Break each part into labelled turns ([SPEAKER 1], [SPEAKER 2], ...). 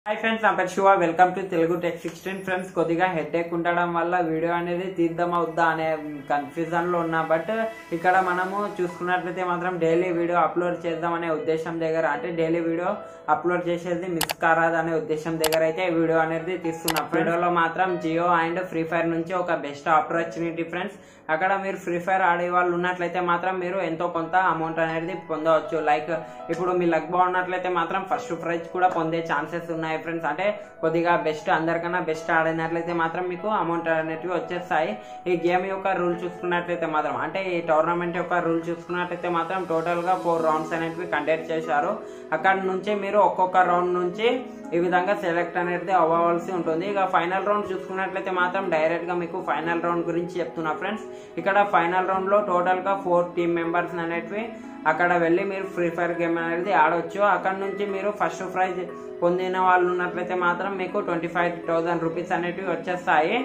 [SPEAKER 1] hi friends నా పేరు Shiva welcome to Telugu tech sixteen friends కొద్దిగా హెడేక్ ఉండడం వల్ల వీడియో అనేది తీద్దామా వద్దా అనే కన్ఫ్యూజన్ లో ఉన్నా బట్ ఇక్కడ మనము చూసుకున్నట్లయితే మాత్రం డైలీ వీడియో అప్లోడ్ చేద్దాం అనే ఉద్దేశం దగ్గర అంటే డైలీ వీడియో అప్లోడ్ చేసేది మిస్ కారాదు అనే ఉద్దేశం దగ్గర అయితే ఈ వీడియో అనేది తీస్తున్నా వీడియోలో మాత్రం జియో అండ్ ఫ్రీ ఫైర్ నుంచి ఒక బెస్ట్ ఆపర్చునిటీ ఫ్రెండ్స్ అక్కడ మీరు ఫ్రీ ఫైర్ ఆడే వాళ్ళు ఉన్నట్లయితే మాత్రం మీరు ఎంతో కొంత అమౌంట్ అనేది పొందవచ్చు లైక్ ఇప్పుడు మీ లక్ బాగున్నట్లయితే మాత్రం ఫస్ట్ ప్రైజ్ కూడా పొందే ఛాన్సెస్ ఉన్నాయి ఫ్రెండ్స్ అంటే కొద్దిగా బెస్ట్ అందరికన్నా బెస్ట్ ఆడినట్లయితే మాత్రం మీకు అమౌంట్ అనేటివి వచ్చేస్తాయి ఈ గేమ్ యొక్క రూల్ చూసుకున్నట్లయితే మాత్రం అంటే ఈ టోర్నమెంట్ యొక్క రూల్ చూసుకున్నట్లయితే మాత్రం టోటల్ గా ఫోర్ రౌండ్స్ అనేటివి కండక్ట్ చేశారు అక్కడ నుంచి మీరు ఒక్కొక్క రౌండ్ నుంచి ఈ విధంగా సెలెక్ట్ అనేది అవ్వవలసి ఉంటుంది ఇక ఫైనల్ రౌండ్ చూసుకున్నట్లయితే మాత్రం డైరెక్ట్ గా మీకు ఫైనల్ రౌండ్ గురించి చెప్తున్నా ఫ్రెండ్స్ ఇక్కడ ఫైనల్ రౌండ్ లో టోటల్ గా ఫోర్ టీమ్ మెంబర్స్ అనేటివి అక్కడ వెళ్ళి మీరు ఫ్రీ ఫైర్ గేమ్ అనేది ఆడొచ్చు అక్కడ నుంచి మీరు ఫస్ట్ ప్రైజ్ పొందిన వాళ్ళు ఉన్నట్లయితే మాత్రం మీకు ట్వంటీ ఫైవ్ థౌసండ్ రూపీస్ అనేటివి వచ్చేస్తాయి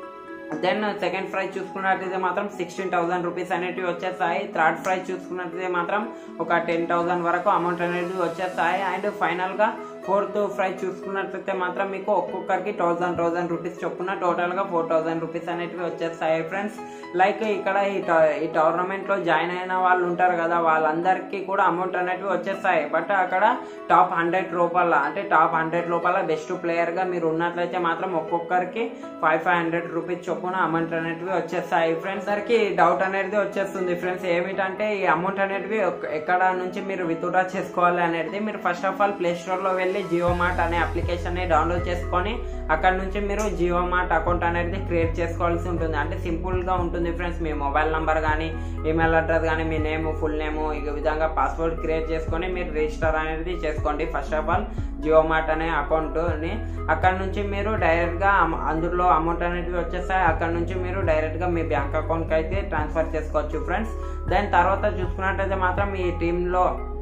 [SPEAKER 1] దెన్ సెకండ్ ప్రైజ్ చూసుకున్నట్లయితే మాత్రం సిక్స్టీన్ థౌసండ్ రూపీస్ అనేటివి వచ్చేస్తాయి థర్డ్ ప్రైజ్ చూసుకున్నట్లయితే మాత్రం ఒక టెన్ థౌసండ్ వరకు అమౌంట్ అనేటివి వచ్చేస్తాయి అండ్ ఫైనల్ గా ఫోర్త్ ప్రైజ్ చూసుకున్నట్లయితే మాత్రం మీకు ఒక్కొక్కరికి థౌసండ్ థౌసండ్ రూపీస్ చొప్పున టోటల్ గా ఫోర్ థౌసండ్ రూపీస్ అనేటివి వచ్చేస్తాయి ఫ్రెండ్స్ లైక్ ఇక్కడ ఈ ట- ఈ టోర్నమెంట్ లో జాయిన్ అయిన వాళ్ళు ఉంటారు కదా వాళ్ళందరికీ కూడా అమౌంట్ అనేటివి వచ్చేస్తాయి బట్ అక్కడ టాప్ హండ్రెడ్ రూపాయల అంటే టాప్ హండ్రెడ్ రూపాయల బెస్ట్ ప్లేయర్ గా మీరు ఉన్నట్లయితే మాత్రం ఒక్కొక్కరికి ఫైవ్ ఫైవ్ హండ్రెడ్ రూపీస్ చొప్పున అమౌంట్ అనేటివి వచ్చేస్తాయి ఫ్రెండ్స్ అందరికి డౌట్ అనేది వచ్చేస్తుంది ఫ్రెండ్స్ ఏమిటంటే ఈ అమౌంట్ అనేటివి ఒక్క- ఎక్కడ నుంచి మీరు విత్డ్రా చేసుకోవాలి అనేది మీరు first of all play store లో వెళ్ళి జియో మార్ట్ అనే అప్లికేషన్ ని డౌన్లోడ్ చేసుకొని అక్కడ నుంచి మీరు జియో మార్ట్ అకౌంట్ అనేది క్రియేట్ చేసుకోవాల్సి ఉంటుంది అంటే సింపుల్ గా ఉంటుంది ఫ్రెండ్స్ మీ మొబైల్ నంబర్ కానీ ఈమెయిల్ అడ్రస్ కానీ మీ నేమ్ ఫుల్ నేమ్ ఈ విధంగా పాస్వర్డ్ క్రియేట్ చేసుకొని మీరు రిజిస్టర్ అనేది చేసుకోండి first of all JioMart అనే అకౌంట్ ని అక్కడ నుంచి మీరు డైరెక్ట్ గా అమ- అందులో అమౌంట్ అనేది వచ్చేస్తాయి అక్కడ నుంచి మీరు డైరెక్ట్ గా మీ బ్యాంక్ అకౌంట్ కి అయితే ట్రాన్స్ఫర్ చేసుకోవచ్చు ఫ్రెండ్స్ దాని తర్వాత చూసుకున్నట్టయితే మాత్రం ఈ టీమ్ లో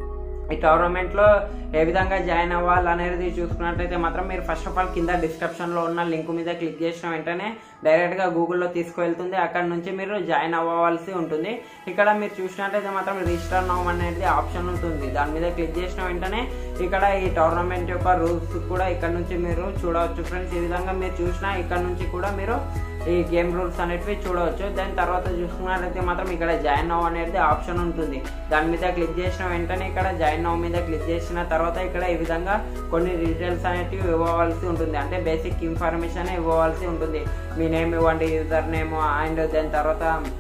[SPEAKER 1] ఈ టోర్నమెంట్ లో ఏ విధంగా జాయిన్ అవ్వాలి అనేది చూసుకున్నట్లయితే మాత్రం మీరు ఫస్ట్ ఆఫ్ ఆల్ కింద డిస్క్రిప్షన్ లో ఉన్న లింక్ మీద క్లిక్ చేసిన వెంటనే డైరెక్ట్ గా గూగుల్లో తీసుకువెళ్తుంది అక్కడ నుంచి మీరు జాయిన్ అవ్వవలసి ఉంటుంది ఇక్కడ మీరు చూసినట్లయితే మాత్రం రిజిస్టర్ నౌ అనేది ఆప్షన్ ఉంటుంది దాని మీద క్లిక్ చేసిన వెంటనే ఇక్కడ ఈ టోర్నమెంట్ యొక్క రూల్స్ కూడా ఇక్కడ నుంచి మీరు చూడవచ్చు ఫ్రెండ్స్ ఈ విధంగా మీరు చూసినా ఇక్కడ నుంచి కూడా మీరు ఈ గేమ్ రూల్స్ అనేటివి చూడవచ్చు దాని తర్వాత చూసుకున్నట్లయితే మాత్రం ఇక్కడ జాయిన్ నౌ అనేది ఆప్షన్ ఉంటుంది దాని మీద క్లిక్ చేసిన వెంటనే ఇక్కడ జాయిన్ నౌ మీద క్లిక్ చేసిన తర్వాత ఇక్కడ ఈ విధంగా కొన్ని డీటెయిల్స్ అనేటివి ఇవ్వవలసి ఉంటుంది అంటే బేసిక్ ఇన్ఫర్మేషన్ ఇవ్వవలసి ఉంటుంది మీ నేమ్ ఇవ్వండి యూజర్ నేమ్ అండ్ దాని తర్వాత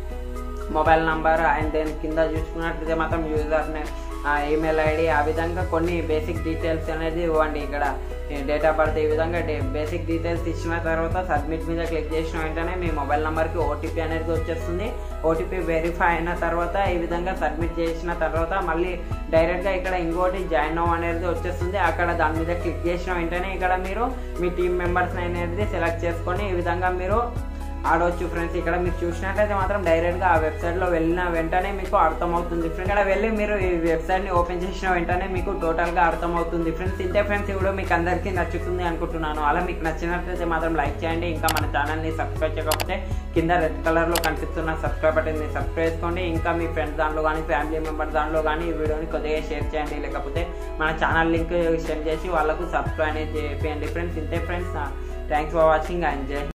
[SPEAKER 1] మొబైల్ నంబర్ అండ్ దెన్ కింద చూసుకున్నట్లయితే మాత్రం యూజర్ నేమ్ ఈమెయిల్ ఐడి ఆ విధంగా కొన్ని బేసిక్ డీటెయిల్స్ అనేది ఇవ్వండి ఇక్కడ డేట్ ఆఫ్ బర్త్ ఈ విధంగా బేసిక్ డీటెయిల్స్ ఇచ్చిన తర్వాత సబ్మిట్ మీద క్లిక్ చేసిన వెంటనే మీ మొబైల్ నెంబర్కి ఓటీపీ అనేది వచ్చేస్తుంది ఓటీపీ వెరిఫై అయిన తర్వాత ఈ విధంగా సబ్మిట్ చేసిన తర్వాత మళ్ళీ డైరెక్ట్గా ఇక్కడ ఇంకోటి జాయిన్ అవ్వ అనేది వచ్చేస్తుంది అక్కడ దాని మీద క్లిక్ చేసిన వెంటనే ఇక్కడ మీరు మీ టీమ్ మెంబర్స్ అనేది సెలెక్ట్ చేసుకొని ఈ విధంగా మీరు ఆడవచ్చు ఫ్రెండ్స్ ఇక్కడ మీరు చూసినట్లయితే మాత్రం డైరెక్ట్ గా ఆ వెబ్సైట్ లో వెళ్ళిన వెంటనే మీకు అర్థమవుతుంది ఫ్రెండ్స్ ఇక్కడ వెళ్ళి మీరు ఈ వెబ్సైట్ ని ఓపెన్ చేసిన వెంటనే మీకు టోటల్ గా అర్థమవుతుంది ఫ్రెండ్స్ ఇంతే ఫ్రెండ్స్ ఈ వీడియో మీకు అందరికీ నచ్చుతుంది అనుకుంటున్నాను అలా మీకు నచ్చినట్లయితే మాత్రం లైక్ చేయండి ఇంకా మన ఛానల్ ని సబ్స్క్రైబ్ చేయకపోతే కింద రెడ్ కలర్ లో కనిపిస్తున్న సబ్స్క్రైబ్ బటన్ ని సబ్స్క్రైబ్ చేసుకోండి ఇంకా మీ ఫ్రెండ్స్ దాంట్లో కానీ ఫ్యామిలీ మెంబర్ దాంట్లో కానీ ఈ వీడియోని కొద్దిగా షేర్ చేయండి లేకపోతే మన ఛానల్ లింక్ సెండ్ చేసి వాళ్ళకు సబ్స్క్రైబ్ అనేది చేయండి ఫ్రెండ్స్ ఇంతే friends thanks for watching and జై